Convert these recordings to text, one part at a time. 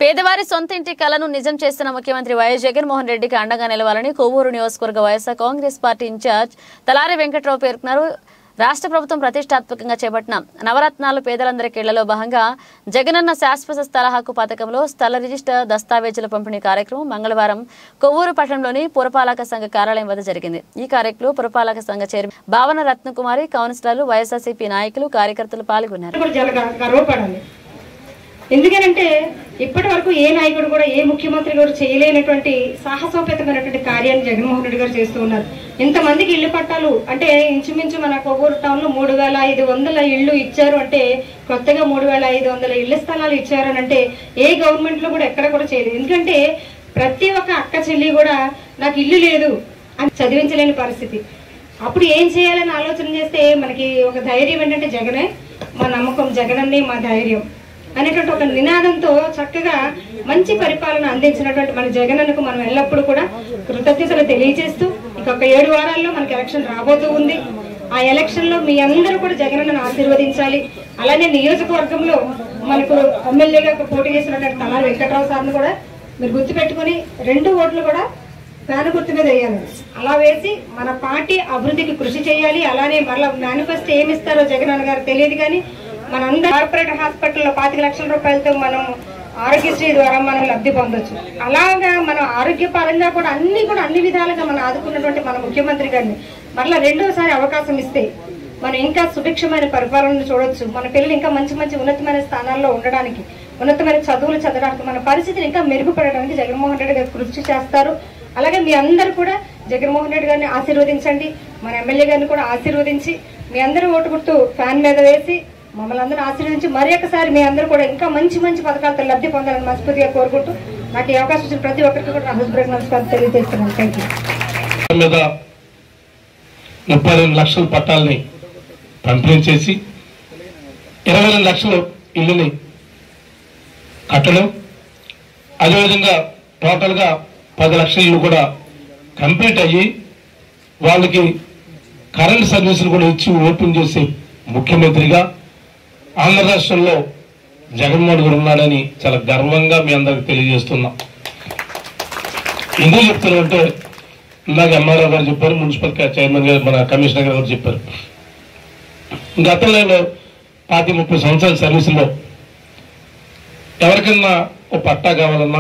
పేదవారి సొంత ఇంటి కలను నిజం చేస్తున్న ముఖ్యమంత్రి వైఎస్ జగన్మోహన్ రెడ్డికి అండగా నిలవాలని కొవ్వూరు నియోజకవర్గ వైఎస్ఆర్ కాంగ్రెస్ పార్టీ ఇన్ఛార్జ్ తలారి వెంకట్రావు పేర్కొన్నారు రాష్ట్ర ప్రభుత్వం ప్రతిష్టాత్మకంగా చేపట్టిన నవరత్నాలు పేదలందరికీ ఇళ్లలో భాగంగా జగనన్న శాశ్వత స్థల హక్కు పథకంలో స్థల రిజిస్టర్ దస్తావేజుల పంపిణీ కార్యక్రమం మంగళవారం కొవ్వూరు పట్టణంలోని పురపాలక సంఘ కార్యాలయం వద్ద జరిగింది ఈ కార్యక్రమంలో పురపాలక సంఘ చైర్మన్ భావన రత్నకుమారి కౌన్సిలర్లు వైఎస్ఆర్సీపీ నాయకులు కార్యకర్తలు పాల్గొన్నారు కూడా చాలా గర్వ- గర్వపడాలి ఎందుకనంటే ఇప్పటి వరకు ఏ నాయకుడు కూడా ఏ ముఖ్యమంత్రి కూడా చేయలేనటువంటి సాహసోపేతమైనటువంటి కార్యాన్ని జగన్మోహన్ రెడ్డి గారు చేస్తూ ఉన్నారు ఇంతమందికి ఇల్లు పట్టాలు అంటే ఇంచుమించు మన కొవ్వూరు టౌన్ లో మూడు వేల ఐదు వందల ఇళ్ళు ఇచ్చారు అంటే కొత్తగా మూడు వేల ఐదు వందల ఇళ్ల స్థలాలు ఇచ్చారు అని అంటే ఏ గవర్నమెంట్ లో కూడా ఎక్కడ కూడా చేయలేదు ఎందుకంటే ప్రతి ఒక్క అక్క చెల్లి కూడా నాకు ఇల్లు లేదు అని చదివించలేని పరిస్థితి అప్పుడు ఏం చేయాలని ఆలోచన చేస్తే మనకి ఒక ధైర్యం ఏంటంటే జగనే మా నమ్మకం జగనన్నే మా ధైర్యం అనేటువంటి ఒక నినాదంతో చక్కగా మంచి పరిపాలన అందించినటువంటి మన జగనన్నకు మనం ఎల్లప్పుడూ కూడా కృతజ్ఞతలు తెలియజేస్తూ ఇంకొక ఏడు వారాల్లో మనకి ఎలక్షన్ రాబోతూ ఉంది ఆ ఎలక్షన్ లో మీ అందరూ కూడా జగనన్నను ఆశీర్వదించాలి అలానే నియోజకవర్గంలో మనకు ఎమ్మెల్యేగా పోటీ చేసినటువంటి తలారి వెంకట్రావు సార్ని కూడా మీరు గుర్తుపెట్టుకుని రెండు ఓట్లు కూడా ఫ్యాన్ గుర్తు మీద వేయాలి అలా వేసి మన పార్టీ అభివృద్ధికి కృషి చేయాలి అలానే మళ్ళీ మేనిఫెస్టో ఏమి ఇస్తారో జగన్ అన్న గారు తెలియదు కానీ మనందరం కార్పొరేట్ హాస్పిటల్లో పాతిక లక్షల రూపాయలతో మనం ఆరోగ్యశ్రీ ద్వారా మనం లబ్ధి పొందొచ్చు అలాగా మనం ఆరోగ్యపరంగా కూడా అన్ని కూడా అన్ని విధాలుగా మనం ఆదుకున్నటువంటి మన ముఖ్యమంత్రి గారిని మరలా రెండోసారి అవకాశం ఇస్తే మనం ఇంకా సుభిక్షమైన పరిపాలనను చూడొచ్చు మన పిల్లలు ఇంకా మంచి మంచి ఉన్నతమైన స్థానాల్లో ఉండడానికి ఉన్నతమైన చదువులు చదవడానికి మన పరిస్థితిని ఇంకా మెరుగుపడడానికి జగన్మోహన్ రెడ్డి గారు కృషి చేస్తారు అలాగే మీ అందరూ కూడా జగన్మోహన్ రెడ్డి గారిని ఆశీర్వదించండి మన ఎమ్మెల్యే గారిని కూడా ఆశీర్వదించి మీ అందరూ ఓటు గుర్తు ఫ్యాన్ మీద వేసి మమ్మల్ని అందరూ ఆశీర్వదించి మరి ఒకసారి మీ అందరూ కూడా ఇంకా మంచి మంచి పథకాలతో లబ్ధి పొందాలని మనస్ఫూర్తిగా కోరుకుంటూ నాకు ఈ అవకాశం ఇచ్చిన ప్రతి ఒక్కరికి కూడా నా హృదయపూర్వక నమస్కారం తెలియజేస్తున్నాను థ్యాంక్ యూ మీద ముప్పై రెండు లక్షల పట్టాలని పంపిణీ చేసి ఇరవై రెండు లక్షల ఇల్లుని కట్టడం అదేవిధంగా టోటల్గా పది లక్షల ఇల్లు కూడా కంప్లీట్ అయ్యి వాళ్ళకి కరెంట్ సర్వీసులు కూడా ఇచ్చి ఓపెన్ చేసి ముఖ్యమంత్రిగా ఆంధ్ర రాష్ట్రంలో జగన్మోహన్ గారు ఉన్నాడని చాలా గర్వంగా మీ అందరికి తెలియజేస్తున్నాం ఎందుకు చెప్తున్నామంటే ఇందాక ఎంఆర్ఓ గారు చెప్పారు మున్సిపల్ చైర్మన్ గారు మన కమిషనర్ గారు చెప్పారు గతంలో పాతి ముప్పై సంవత్సరాల సర్వీసులో ఎవరికన్నా ఓ పట్టా కావాలన్నా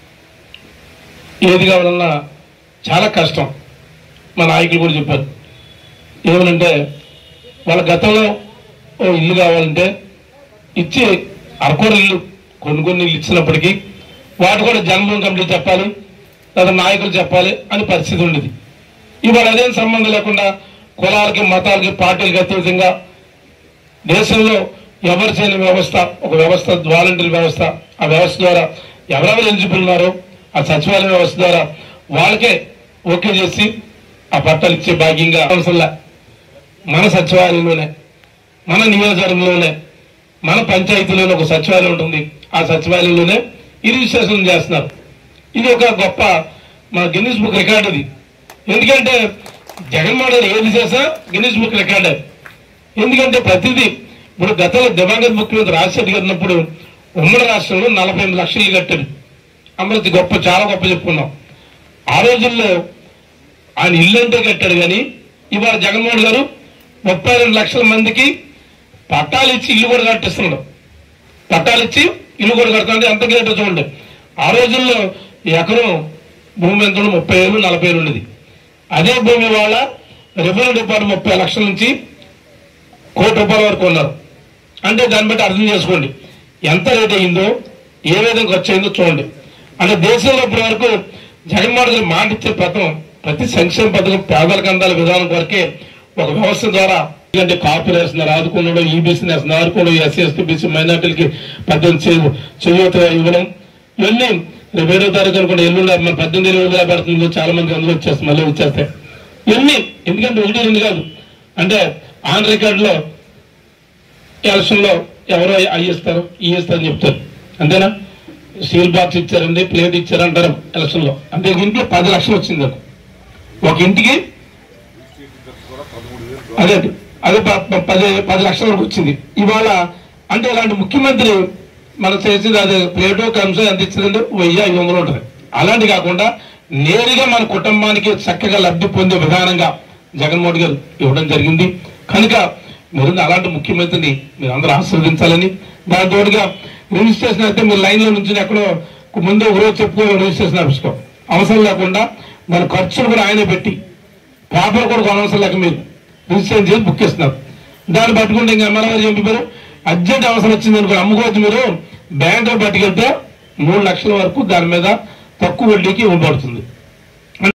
ఏది కావాలన్నా చాలా కష్టం మా నాయకులు కూడా చెప్పారు ఏమనంటే వాళ్ళ గతంలో ఓ ఇల్లు కావాలంటే ఇచ్చి అరకోర ఇల్లు కొన్ని కొన్ని ఇల్లు ఇచ్చినప్పటికీ వాటి కూడా జన్మభూమి కమిటీ చెప్పాలి లేదా నాయకులు చెప్పాలి అని పరిస్థితి ఉండేది ఇవాళ అదేం సంబంధం లేకుండా కులాలకి మతాలకి పార్టీలకి అతీతంగా దేశంలో ఎవరు చేయని వ్యవస్థ ఒక వ్యవస్థ వాలంటీర్ వ్యవస్థ ఆ వ్యవస్థ ద్వారా ఎవరెవరు ఎలిజిబుల్ ఉన్నారో ఆ సచివాలయ వ్యవస్థ ద్వారా వాళ్ళకే ఓకే చేసి ఆ పట్టాలు ఇచ్చే భాగ్యంగా అవసరంలా మన సచివాలయంలోనే మన నియోజకవర్గంలోనే మన పంచాయతీలోనే ఒక సచివాలయం ఉంటుంది ఆ సచివాలయంలోనే ఈ రిజిస్ట్రేషన్ చేస్తున్నారు ఇది ఒక గొప్ప మన గిన్నిస్ బుక్ రికార్డ్ ఇది ఎందుకంటే జగన్మోహన్ రెడ్డి ఏది చేసా గిన్నిస్ బుక్ రికార్డే ఎందుకంటే ప్రతిదీ ఇప్పుడు గతంలో దివంగత ముఖ్యమంత్రి రాజశేఖర్ గారు ఉన్నప్పుడు ఉమ్మడి రాష్ట్రంలో నలభై ఎనిమిది లక్షలు ఇల్లు కట్టారు అమృతి గొప్ప చాలా గొప్ప చెప్పుకున్నాం ఆ రోజుల్లో ఆయన ఇల్లు అంటే కట్టాడు కానీ ఇవాళ జగన్మోహన్ గారు ముప్పై రెండు లక్షల మందికి పట్టాలు ఇచ్చి ఇల్లు కూడా కట్టిస్తున్నాడు పట్టాలు ఇచ్చి ఇల్లు కూడా కడుతుంటే ఎంత గ్రేట్ చూడండి ఆ రోజుల్లో ఎకరం భూమి ఎంత ఉండదు? ముప్పై ఏళ్ళు నలభై ఏళ్ళు ఉండేది అదే భూమి వాళ్ళ రెవెన్యూ డిపార్ట్మెంట్ ముప్పై లక్షల నుంచి కోటి రూపాయల వరకు ఉన్నారు అంటే దాన్ని బట్టి అర్థం చేసుకోండి ఎంత రేట్ అయిందో ఏ విధంగా వచ్చయిందో చూడండి అంటే దేశంలో ఇప్పటి వరకు జగన్మోహన్ గారు మాట ఇచ్చే పథకం ప్రతి సంక్షేమ పథకం పేదలకు అందాల విధానం వరకే ఒక వ్యవస్థ ద్వారా ఎందుకంటే కాపీ వేస్తున్నారు ఆదుకున్నాడు ఈబీసీ వేస్తున్నారు ఆదుకోవడం ఎస్సీ ఎస్టీ బీసీ మైనార్టీలకి పద్దెనిమిది చే- చేయూత ఇవ్వడం ఇవన్నీ రేపు ఏడో తారీఖు అనుకుంటే ఎల్లుండి మన పద్దెనిమిది ఇరవై వేల పెడుతుంది చాలా మంది అందులో వచ్చేస్తాయి మళ్ళీ వచ్చేస్తాయి ఇవన్నీ ఎందుకంటే ఒకటి రెండు కాదు అంటే ఆన్ రికార్డులో ఎలక్షన్ లో ఎవరో అవి ఇస్తారు ఈ ఇస్తారని చెప్తారు అంతేనా స్టీల్ బాక్స్ ఇచ్చారండి ప్లేట్ ఇచ్చారంటారు ఎలక్షన్ లో అంటే ఇంట్లో పది లక్షలు వచ్చింది నాకు ఒక ఇంటికి అదే అదే ప- ప- పది పది లక్షల వరకు వచ్చింది ఇవాళ అంటే ఇలాంటి ముఖ్యమంత్రి మనం చేసింది అది ప్లేటో కంచం ఎంత ఇచ్చిందంటే వెయ్యి ఐదు వందలు ఉంటుంది అలాంటి కాకుండా నేరుగా మన కుటుంబానికి చక్కగా లబ్ధి పొందే విధానంగా జగన్మోహన్ గారు ఇవ్వడం జరిగింది కనుక మీరు అలాంటి ముఖ్యమంత్రిని మీరు అందరూ ఆశీర్వదించాలని దాని తోడుగా రిజిస్ట్రేషన్ అయితే మీరు లైన్లో నుంచి ఎక్కడో ముందు ఒక రోజు చెప్పుకో రిజిస్ట్రేషన్ ఆఫీస్కో అవసరం లేకుండా దాని ఖర్చులు కూడా ఆయనే పెట్టి పేపర్ కూడా కొనవసరం లేక మీరు రిజిస్ట్రేషన్ చేసి బుక్ చేస్తున్నారు దాన్ని పట్టుకుంటే ఇంకా ఎమ్మెల్యే గారు చెప్పారు అర్జెంట్ అవసరం వచ్చింది అనుకో అమ్ముకోవచ్చు మీరు బ్యాంకులో పట్టుకెళ్తే మూడు లక్షల వరకు దాని మీద తక్కువ వడ్డీకి ఇవ్వబడుతుంది